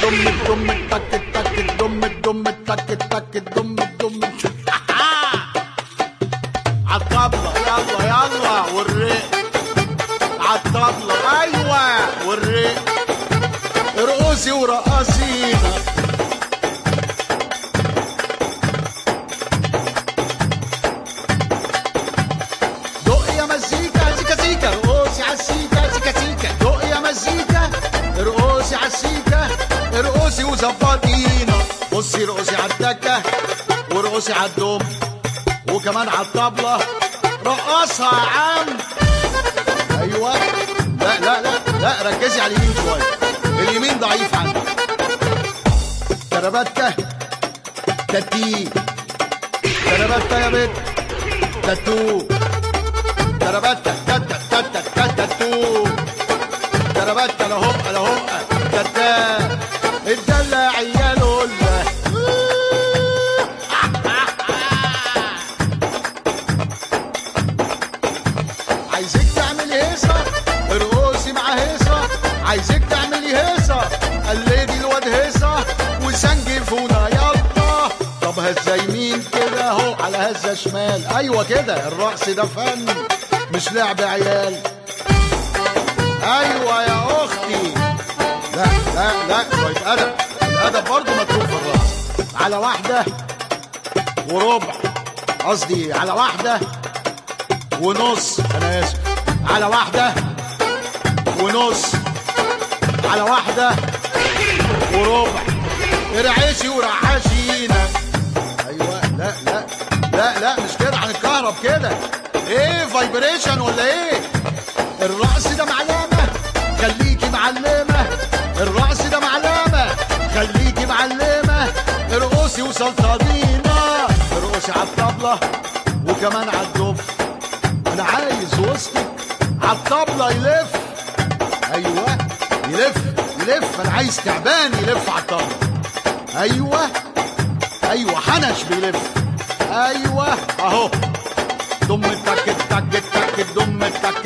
دم الدم التك التك الدم الدم التك التك الدم الدم عالطبلة يلا يلا والريق عالطبلة ايوه والريق ارقصي ورقصينا دق يا مزيكا سيكا سيكا ارقصي عالسيكا سيكا سيكا دق يا مزيكا ارقصي عالسيكا ارقصي وظبطينا بصي ارقصي عالدكة وارقصي عالدم وكمان عالطبلة رقصها يا عم ايوه لا لا لا لا ركزي على اليمين شويه اليمين ضعيف عندك كربتة تتي كربتة يا بنت تاتو كربتة تتا تتا تتا تو كربتة لهم لهم تتا الدلة عيال ولا عايزك تعملي هيصة ارقصي مع هيصة عايزك تعملي هيصة قلدي الواد هيصة وسنجفونا يلا طب هزة يمين كده اهو على هزة شمال ايوه كده الرقص ده فن مش لعب عيال ايوه يا اختي لا لا لا شوية ادب الادب برضه مطلوب في الرقص على واحدة وربع قصدي على واحدة ونص انا اسف على واحدة ونص على واحدة وربع ارعشي ورعشينا ايوه لا لا لا لا مش كده هنتكهرب كده ايه فايبريشن ولا ايه الرقص ده معلمة خليكي معلمة الرقص ده معلمة خليكي معلمة ارقصي وسلطنينا ارقصي على الطبلة وكمان على الدف انا عايز وسطك على الطبلة يلف ايوه يلف يلف انا عايز تعبان يلف على الطبلة ايوه ايوه حنش بيلف ايوه اهو دم التك التك التك دم التك